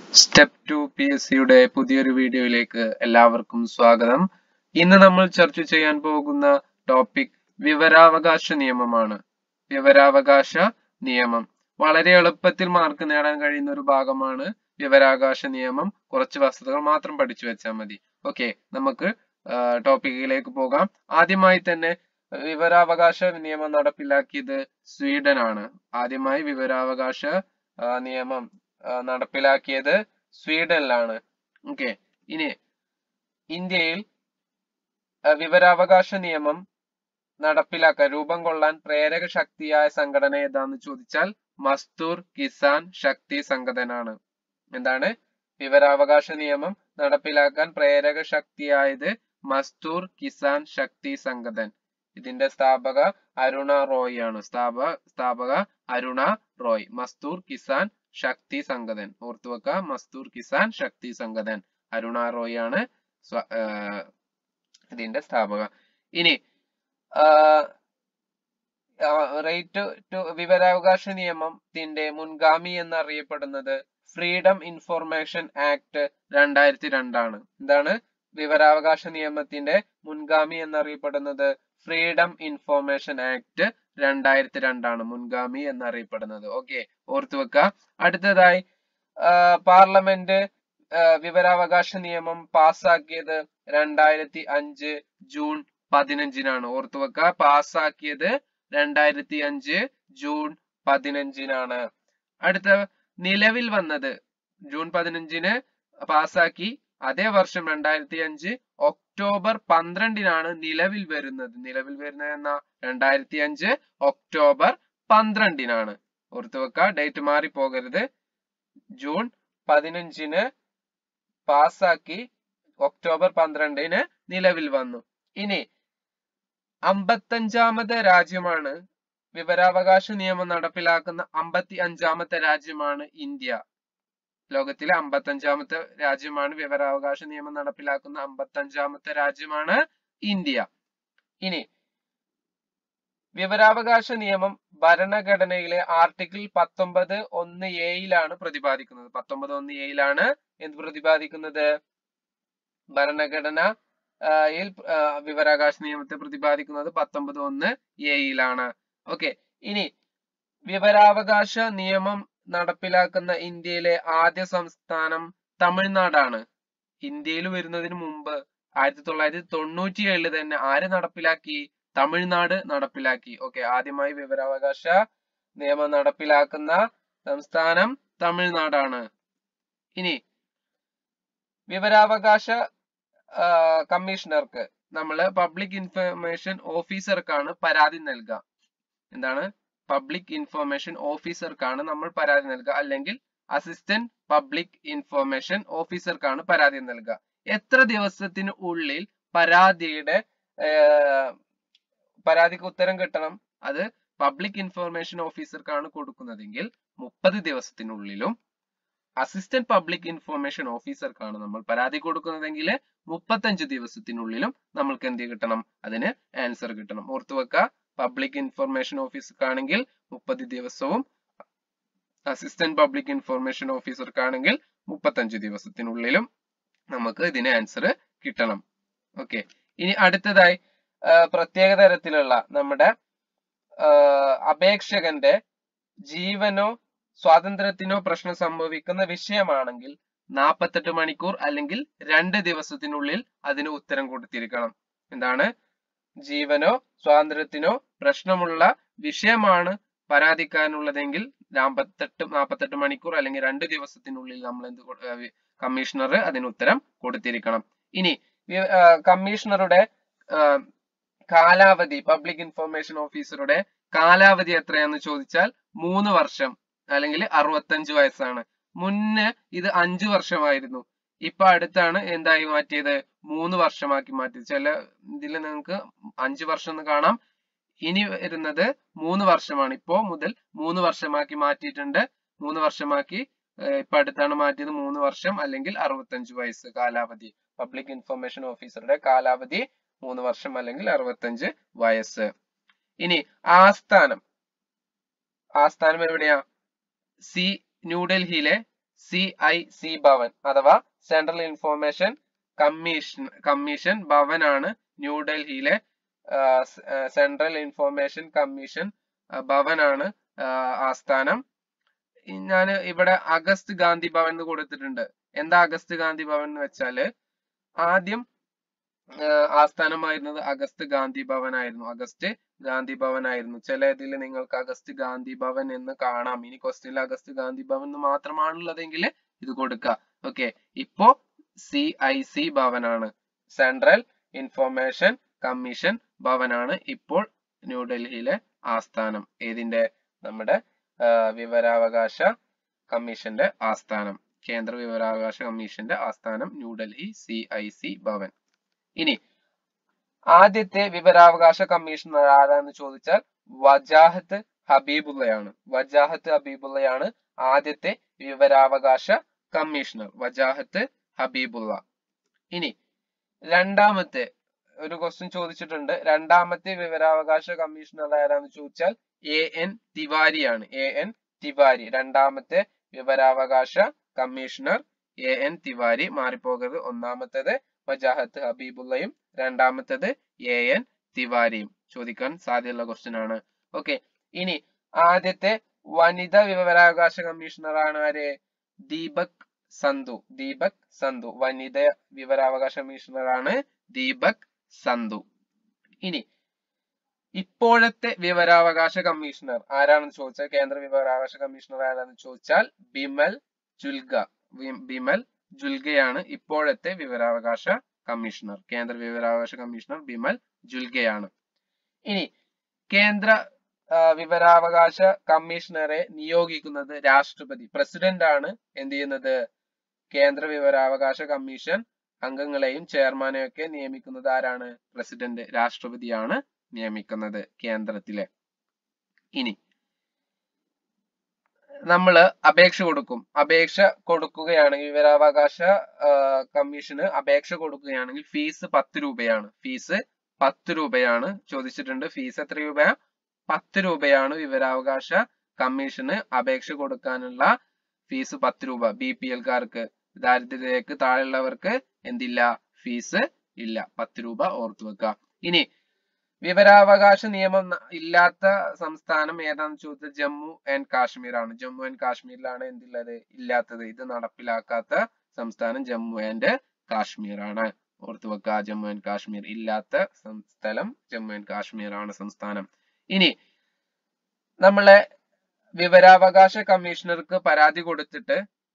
step to P S സിയുടെ പുതിയൊരു വീഡിയോയിലേക്ക് എല്ലാവർക്കും സ്വാഗതം ഇന്ന് നമ്മൾ ചർച്ച ചെയ്യാൻ പോകുന്ന ടോപ്പിക് വിവരാവകാശ നിയമമാണ് വിവരാവകാശ നിയമം വളരെ എളുപ്പത്തിൽ മാർക്ക് നേടാൻ കഴിയുന്ന ഒരു ഭാഗമാണ് വിവരാവകാശ നിയമം കുറച്ച് വസ്തുതകൾ മാത്രം പഠിച്ചു വെച്ചാൽ മതി ഓക്കെ നമുക്ക് ടോപ്പിക്കിലേക്ക് പോകാം ആദ്യമായി തന്നെ വിവരാവകാശ നിയമം നടപ്പിലാക്കിയത് സ്വീഡൻ ആണ് ആദ്യമായി വിവരാവകാശ ആ, നിയമം ആ, നടപ്പിലാക്കിയത് സ്വീഡനിലാണ് ഓക്കെ ഇനി ഇന്ത്യയിൽ ആ, വിവരാവകാശ നിയമം നടപ്പിലാക്കാൻ രൂപം കൊള്ളാൻ പ്രേരക ശക്തിയായ സംഘടന ഏതാന്ന് ചോദിച്ചാൽ മസ്തൂർ കിസാൻ ശക്തി സംഘടനാണ് എന്താണ് വിവരാവകാശ നിയമം നടപ്പിലാക്കാൻ പ്രേരക ശക്തിയായത് മസ്തൂർ കിസാൻ ശക്തി സംഘടൻ ഇതിന്റെ സ്ഥാപക അരുണ റോയ് ആണ് സ്ഥാപക സ്ഥാപക അരുണ റോയ് മസ്തൂർ കിസാൻ ശക്തി സംഘടൻ ഓർത്തുവെക്ക മസ്തൂർ കിസാൻ ശക്തി സംഘടൻ അരുണ റോയ് ആണ് സ്വ- ആഹ് ഇതിന്റെ സ്ഥാപക ഇനി റൈറ്റ് ടു വിവരാവകാശ നിയമത്തിന്റെ മുൻഗാമി എന്നറിയപ്പെടുന്നത് ഫ്രീഡം ഇൻഫോർമേഷൻ ആക്ട് രണ്ടായിരത്തി രണ്ടാണ് എന്താണ് വിവരാവകാശ നിയമത്തിന്റെ മുൻഗാമി എന്നറിയപ്പെടുന്നത് ഫ്രീഡം ഇൻഫോർമേഷൻ ആക്ട് രണ്ടായിരത്തി രണ്ടാണ് മുൻഗാമി എന്നറിയപ്പെടുന്നത് ഓക്കെ ഓർത്തു വെക്ക അടുത്തതായി പാർലമെന്റ് വിവരാവകാശ നിയമം പാസാക്കിയത് രണ്ടായിരത്തി അഞ്ച് ജൂൺ പതിനഞ്ചിനാണ് ഓർത്തു വെക്ക പാസാക്കിയത് രണ്ടായിരത്തി അഞ്ച് ജൂൺ പതിനഞ്ചിനാണ് അടുത്ത നിലവിൽ വന്നത് ജൂൺ പതിനഞ്ചിന് പാസാക്കി അതേ വർഷം രണ്ടായിരത്തി അഞ്ച് ഒക്ടോബർ പന്ത്രണ്ടിനാണ് നിലവിൽ വരുന്നത് നിലവിൽ വരുന്നത് എന്ന രണ്ടായിരത്തി അഞ്ച് ഒക്ടോബർ പന്ത്രണ്ടിനാണ് ഓർത്തു വെക്ക ഡേറ്റ് മാറി പോകരുത് ജൂൺ പതിനഞ്ചിന് പാസാക്കി ഒക്ടോബർ പന്ത്രണ്ടിന് നിലവിൽ വന്നു ഇനി അമ്പത്തഞ്ചാമത്തെ രാജ്യമാണ് വിവരാവകാശ നിയമം നടപ്പിലാക്കുന്ന അമ്പത്തി അഞ്ചാമത്തെ രാജ്യമാണ് ഇന്ത്യ ലോകത്തിലെ അമ്പത്തഞ്ചാമത്തെ രാജ്യമാണ് വിവരാവകാശ നിയമം നടപ്പിലാക്കുന്ന അമ്പത്തഞ്ചാമത്തെ രാജ്യമാണ് ഇന്ത്യ ഇനി വിവരാവകാശ നിയമം ഭരണഘടനയിലെ ആർട്ടിക്കിൾ പത്തൊമ്പത് ഒന്ന് എയിലാണ് പ്രതിപാദിക്കുന്നത് പത്തൊമ്പത് ഒന്ന് എയിലാണ് എന്ത് പ്രതിപാദിക്കുന്നത് ഭരണഘടന ആ, യിൽ ആ, വിവരാവകാശ നിയമത്തെ പ്രതിപാദിക്കുന്നത് പത്തൊമ്പത് ഒന്ന് എയിലാണ് ഓക്കെ ഇനി വിവരാവകാശ നിയമം നടപ്പിലാക്കുന്ന ഇന്ത്യയിലെ ആദ്യ സംസ്ഥാനം തമിഴ്നാടാണ് ഇന്ത്യയിൽ വരുന്നതിന് മുമ്പ് ആയിരത്തി തൊള്ളായിരത്തി തൊണ്ണൂറ്റി ഏഴില് തന്നെ ആര് നടപ്പിലാക്കി തമിഴ്നാട് നടപ്പിലാക്കി ഓക്കെ ആദ്യമായി വിവരാവകാശ നിയമം നടപ്പിലാക്കുന്ന സംസ്ഥാനം തമിഴ്നാടാണ് ഇനി വിവരാവകാശ ആ, കമ്മീഷണർക്ക് നമ്മള് പബ്ലിക് ഇൻഫർമേഷൻ ഓഫീസർക്കാണ് പരാതി നൽകുക എന്താണ് പബ്ലിക് ഇൻഫർമേഷൻ ഓഫീസർക്കാണ് നമ്മൾ പരാതി നൽകുക അല്ലെങ്കിൽ അസിസ്റ്റന്റ് പബ്ലിക് ഇൻഫർമേഷൻ ഓഫീസർക്കാണ് പരാതി നൽകുക എത്ര ദിവസത്തിന് ഉള്ളിൽ പരാതിയുടെ ഏർ, പരാതിക്ക് ഉത്തരം കിട്ടണം അത് പബ്ലിക് ഇൻഫർമേഷൻ ഓഫീസർക്കാണ് കൊടുക്കുന്നതെങ്കിൽ മുപ്പത് ദിവസത്തിനുള്ളിലും അസിസ്റ്റന്റ് പബ്ലിക് ഇൻഫർമേഷൻ ഓഫീസർക്കാണ് നമ്മൾ പരാതി കൊടുക്കുന്നതെങ്കിൽ മുപ്പത്തഞ്ച് ദിവസത്തിനുള്ളിലും നമ്മൾക്ക് എന്ത് കിട്ടണം അതിന് ആൻസർ കിട്ടണം ഓർത്തു വെക്കുക പബ്ലിക് ഇൻഫർമേഷൻ ഓഫീസർക്കാണെങ്കിൽ മുപ്പത് ദിവസവും അസിസ്റ്റന്റ് പബ്ലിക് ഇൻഫർമേഷൻ ഓഫീസർക്കാണെങ്കിൽ മുപ്പത്തഞ്ച് ദിവസത്തിനുള്ളിലും നമുക്ക് ഇതിന് ആൻസർ കിട്ടണം ഓക്കെ ഇനി അടുത്തതായി ആ, പ്രത്യേക തരത്തിലുള്ള നമ്മുടെ ആ, അപേക്ഷകന്റെ ജീവനോ സ്വാതന്ത്ര്യത്തിനോ പ്രശ്നം സംഭവിക്കുന്ന വിഷയമാണെങ്കിൽ നാൽപ്പത്തെട്ട് മണിക്കൂർ അല്ലെങ്കിൽ രണ്ട് ദിവസത്തിനുള്ളിൽ അതിന് ഉത്തരം കൊടുത്തിരിക്കണം എന്താണ് ജീവനോ സ്വാതന്ത്ര്യത്തിനോ പ്രശ്നമുള്ള വിഷയമാണ് പരാതിക്കാനുള്ളതെങ്കിൽ നാൽപ്പത്തെട്ട് നാൽപ്പത്തെട്ട് മണിക്കൂർ അല്ലെങ്കിൽ രണ്ട് ദിവസത്തിനുള്ളിൽ നമ്മൾ എന്ത് കമ്മീഷണർ അതിന് ഉത്തരം കൊടുത്തിരിക്കണം ഇനി വി- ആ, കമ്മീഷണറുടെ ആ, കാലാവധി പബ്ലിക് ഇൻഫർമേഷൻ ഓഫീസറുടെ കാലാവധി എത്രയാന്ന് ചോദിച്ചാൽ മൂന്ന് വർഷം അല്ലെങ്കിൽ അറുപത്തഞ്ച് വയസ്സാണ് മുന്നേ ഇത് അഞ്ചു വർഷമായിരുന്നു ഇപ്പൊ അടുത്താണ് എന്തായി മാറ്റിയത് മൂന്ന് വർഷമാക്കി മാറ്റി ചില ഇതിൽ നിങ്ങൾക്ക് അഞ്ചു വർഷം എന്ന് കാണാം ഇനി വരുന്നത് മൂന്ന് വർഷമാണ് ഇപ്പോ മുതൽ മൂന്ന് വർഷമാക്കി മാറ്റിയിട്ടുണ്ട് മൂന്ന് വർഷമാക്കി ഏർ ഇപ്പൊ അടുത്താണ് മാറ്റിയത് മൂന്ന് വർഷം അല്ലെങ്കിൽ അറുപത്തഞ്ച് വയസ്സ് കാലാവധി പബ്ലിക് ഇൻഫർമേഷൻ ഓഫീസറുടെ കാലാവധി മൂന്ന് വർഷം അല്ലെങ്കിൽ അറുപത്തഞ്ച് വയസ്സ് ഇനി ആസ്ഥാനം ആസ്ഥാനം എവിടെയാ സി ന്യൂഡൽഹിയിലെ സി ഐ സി ഭവൻ അഥവാ സെൻട്രൽ ഇൻഫോർമേഷൻ കമ്മീഷൻ കമ്മീഷൻ ഭവനാണ് ന്യൂഡൽഹിയിലെ സെൻട്രൽ ഇൻഫോർമേഷൻ കമ്മീഷൻ ഭവനാണ് ആസ്ഥാനം ഞാൻ ഇവിടെ അഗസ്റ്റ് ഗാന്ധി ഭവൻ എന്ന് കൊടുത്തിട്ടുണ്ട് എന്താ അഗസ്റ്റ് ഗാന്ധി ഭവൻ എന്ന് വെച്ചാല് ആദ്യം ആസ്ഥാനമായിരുന്നത് അഗസ്റ്റ് ഗാന്ധി ഭവൻ ആയിരുന്നു അഗസ്റ്റ് ഗാന്ധി ഭവൻ ആയിരുന്നു ചില ഇതിൽ നിങ്ങൾക്ക് അഗസ്റ്റ് ഗാന്ധി ഭവൻ എന്ന് കാണാം ഇനി ക്വസ്റ്റ്യനിൽ അഗസ്റ്റ് ഗാന്ധി ഭവൻ എന്ന് മാത്രമാണുള്ളതെങ്കിൽ ഇത് കൊടുക്കുക ഓക്കെ ഇപ്പോ സി ഐ സി ഭവനാണ് സെൻട്രൽ ഇൻഫോർമേഷൻ കമ്മീഷൻ ഭവനാണ് ഇപ്പോൾ ന്യൂഡൽഹിയിലെ ആസ്ഥാനം ഏതിന്റെ നമ്മുടെ വിവരാവകാശ കമ്മീഷന്റെ ആസ്ഥാനം കേന്ദ്ര വിവരാവകാശ കമ്മീഷന്റെ ആസ്ഥാനം New Delhi C I C Bhavan ഇനി ആദ്യത്തെ വിവരാവകാശ കമ്മീഷണർ ആരാന്ന് ചോദിച്ചാൽ വജാഹത്ത് ഹബീബുള്ളയാണ് വജാഹത്ത് ഹബീബുള്ളയാണ് ആദ്യത്തെ വിവരാവകാശ കമ്മീഷണർ വജാഹത്ത് ഹബീബുള്ള ഇനി രണ്ടാമത്തെ ഒരു ക്വസ്റ്റ്യൻ ചോദിച്ചിട്ടുണ്ട് രണ്ടാമത്തെ വിവരാവകാശ കമ്മീഷണർ ആരാന്ന് ചോദിച്ചാൽ എ എൻ തിവാരിയാണ് എ എൻ തിവാരി രണ്ടാമത്തെ വിവരാവകാശ കമ്മീഷണർ എ എൻ തിവാരി മാറിപ്പോകരുത് ഒന്നാമത്തേത് വജാഹത്ത് ഹബീബുള്ളയും രണ്ടാമത്തേത് എ എൻ തിവാരിയും ചോദിക്കാൻ സാധ്യതയുള്ള ക്വസ്റ്റ്യൻ ആണ് ഓക്കെ ഇനി ആദ്യത്തെ വനിതാ വിവരാവകാശ കമ്മീഷണർ ആണ് ആര് ദീപക് സന്ധു ദീപക് സന്ധു വനിത വിവരാവകാശ കമ്മീഷണർ ആണ് ദീപക് സന്ധു ഇനി ഇപ്പോഴത്തെ വിവരാവകാശ കമ്മീഷണർ ആരാണെന്ന് ചോദിച്ചാൽ കേന്ദ്ര വിവരാവകാശ കമ്മീഷണർ ആരാണെന്ന് ചോദിച്ചാൽ ബിമൽ ജുൽഗ ബിമൽ ജുൽഗയാണ് ഇപ്പോഴത്തെ വിവരാവകാശ കമ്മീഷണർ കേന്ദ്ര വിവരാവകാശ കമ്മീഷണർ ബിമൽ ജുൽഗയാണ് ഇനി കേന്ദ്ര വിവരാവകാശ കമ്മീഷണറെ നിയോഗിക്കുന്നത് രാഷ്ട്രപതി പ്രസിഡന്റ് ആണ് എന്ത് ചെയ്യുന്നത് കേന്ദ്ര വിവരാവകാശ കമ്മീഷൻ അംഗങ്ങളെയും ചെയർമാനെയും ഒക്കെ നിയമിക്കുന്നത് ആരാണ് പ്രസിഡന്റ് രാഷ്ട്രപതിയാണ് നിയമിക്കുന്നത് കേന്ദ്രത്തിലെ ഇനി നമ്മൾ അപേക്ഷ കൊടുക്കും അപേക്ഷ കൊടുക്കുകയാണെങ്കിൽ വിവരാവകാശ കമ്മീഷന് അപേക്ഷ കൊടുക്കുകയാണെങ്കിൽ ഫീസ് പത്ത് രൂപയാണ് ഫീസ് പത്ത് രൂപയാണ് ചോദിച്ചിട്ടുണ്ട് ഫീസ് എത്ര രൂപയാ പത്ത് രൂപയാണ് വിവരാവകാശ കമ്മീഷന് അപേക്ഷ കൊടുക്കാനുള്ള ഫീസ് പത്ത് രൂപ ബി പി എൽക്കാർക്ക് ദാരിദ്ര്യരേഖക്ക് താഴെയുള്ളവർക്ക് എന്തില്ല ഫീസ് ഇല്ല പത്ത് രൂപ ഓർത്തു വെക്കുക ഇനി വിവരാവകാശ നിയമം ഇല്ലാത്ത സംസ്ഥാനം ഏതാണെന്ന് ചോദിച്ചാൽ ജമ്മു ആൻഡ് കാശ്മീർ ആണ് ജമ്മു ആൻഡ് കാശ്മീരിലാണ് എന്തുള്ളത് ഇല്ലാത്തത് ഇത് നടപ്പിലാക്കാത്ത സംസ്ഥാനം ജമ്മു ആൻഡ് കാശ്മീർ ആണ് ഓർത്തു വെക്കുക ജമ്മു ആൻഡ് കാശ്മീർ ഇല്ലാത്ത സ്ഥലം ജമ്മു ആൻഡ് കാശ്മീർ ആണ് സംസ്ഥാനം ഇനി നമ്മളെ വിവരാവകാശ കമ്മീഷണർക്ക് പരാതി കൊടുത്തിട്ട്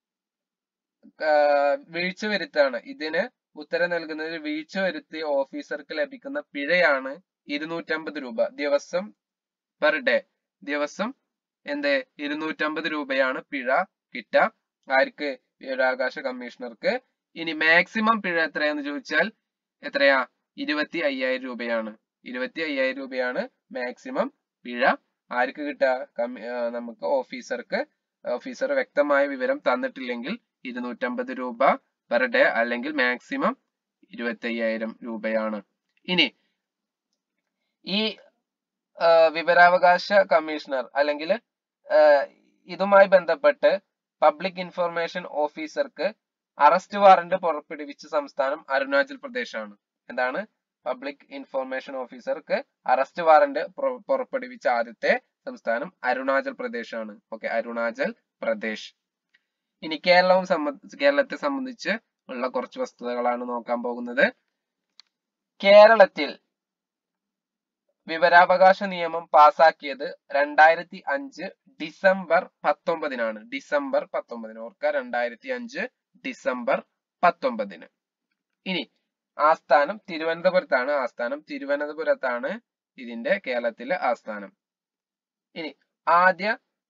വീഴ്ച വരുത്താണ് ഇതിന് ഉത്തരം നൽകുന്നതിൽ വീഴ്ച വരുത്തിയ ഓഫീസർക്ക് ലഭിക്കുന്ന പിഴയാണ് ഇരുന്നൂറ്റമ്പത് രൂപ ദിവസം പെർ ഡേ ദിവസം എന്ത് ഇരുന്നൂറ്റമ്പത് രൂപയാണ് പിഴ കിട്ടുക ആർക്ക് വിവരാവകാശ കമ്മീഷണർക്ക് ഇനി മാക്സിമം പിഴ എത്രയാന്ന് ചോദിച്ചാൽ എത്രയാ ഇരുപത്തി അയ്യായിരം രൂപയാണ് ഇരുപത്തി അയ്യായിരം രൂപയാണ് മാക്സിമം പിഴ ആർക്ക് കിട്ടുക നമുക്ക് ഓഫീസർക്ക് ഓഫീസർ വ്യക്തമായ വിവരം തന്നിട്ടില്ലെങ്കിൽ ഇരുന്നൂറ്റമ്പത് രൂപ പെർ ഡേ അല്ലെങ്കിൽ മാക്സിമം ഇരുപത്തി അയ്യായിരം രൂപയാണ് ഇനി ഈ വിവരാവകാശ കമ്മീഷണർ അല്ലെങ്കിൽ ഇതുമായി ബന്ധപ്പെട്ട് പബ്ലിക് ഇൻഫർമേഷൻ ഓഫീസർക്ക് അറസ്റ്റ് വാറന്റ് പുറപ്പെടുവിച്ച സംസ്ഥാനം അരുണാചൽ പ്രദേശ് ആണ് എന്താണ് പബ്ലിക് ഇൻഫർമേഷൻ ഓഫീസർക്ക് അറസ്റ്റ് വാറന്റ് പുറപ്പെടുവിച്ച ആദ്യത്തെ സംസ്ഥാനം അരുണാചൽ പ്രദേശ് ആണ് ഓക്കെ അരുണാചൽ പ്രദേശ് ഇനി കേരളവും സംബന്ധിച്ച് കേരളത്തെ സംബന്ധിച്ച് ഉള്ള കുറച്ച് വസ്തുതകളാണ് നോക്കാൻ പോകുന്നത് കേരളത്തിൽ വിവരാവകാശ നിയമം പാസാക്കിയത് രണ്ടായിരത്തി അഞ്ച് ഡിസംബർ പത്തൊമ്പതിനാണ് ഡിസംബർ പത്തൊമ്പതിന് ഓർക്കുക രണ്ടായിരത്തി അഞ്ച് ഡിസംബർ പത്തൊമ്പതിന് ഇനി ആസ്ഥാനം തിരുവനന്തപുരത്താണ് ആസ്ഥാനം തിരുവനന്തപുരത്താണ് ഇതിന്റെ കേരളത്തിലെ ആസ്ഥാനം ഇനി ആദ്യ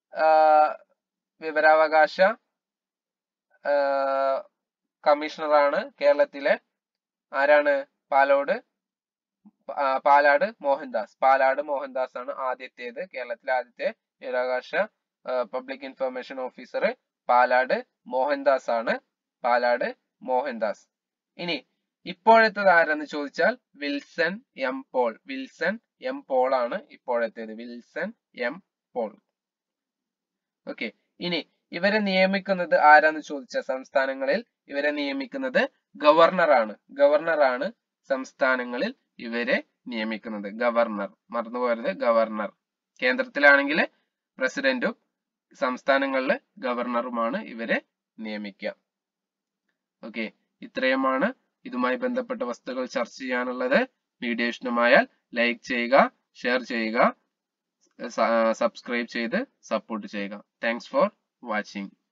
വിവരാവകാശ കമ്മീഷണറാണ് കേരളത്തിലെ ആരാണ് പാലോട് പാലാട് മോഹൻദാസ് പാലാട് മോഹൻദാസ് ആണ് ആദ്യത്തേത് കേരളത്തിലെ ആദ്യത്തെ വിവരാവകാശ public information officer Palat Mohandas ആണ് പാലാട് മോഹൻദാസ് ഇനി ഇപ്പോഴത്തേത് ആരെന്ന് ചോദിച്ചാൽ Wilson M Paul Wilson M Paul ആണ് ഇപ്പോഴത്തേത് വിൽസൺ എം പോൾ ഓക്കെ ഇനി ഇവരെ നിയമിക്കുന്നത് ആരാന്ന് ചോദിച്ച സംസ്ഥാനങ്ങളിൽ ഇവരെ നിയമിക്കുന്നത് ഗവർണറാണ് ഗവർണറാണ് സംസ്ഥാനങ്ങളിൽ ഇവരെ നിയമിക്കുന്നത് ഗവർണർ മറന്നു പോകരുത് ഗവർണർ കേന്ദ്രത്തിലാണെങ്കിൽ പ്രസിഡന്റും സംസ്ഥാനങ്ങളിൽ ഗവർണറുമാണ് ഇവരെ നിയമിക്കുക ഓക്കെ ഇത്രയുമാണ് ഇതുമായി ബന്ധപ്പെട്ട വസ്തുക്കൾ ചർച്ച ചെയ്യാനുള്ളത് വീഡിയോ ഇഷ്ടമായാൽ ലൈക്ക് ചെയ്യുക ഷെയർ ചെയ്യുക സബ്സ്ക്രൈബ് ചെയ്ത് സപ്പോർട്ട് ചെയ്യുക താങ്ക്സ് ഫോർ വാച്ചിങ്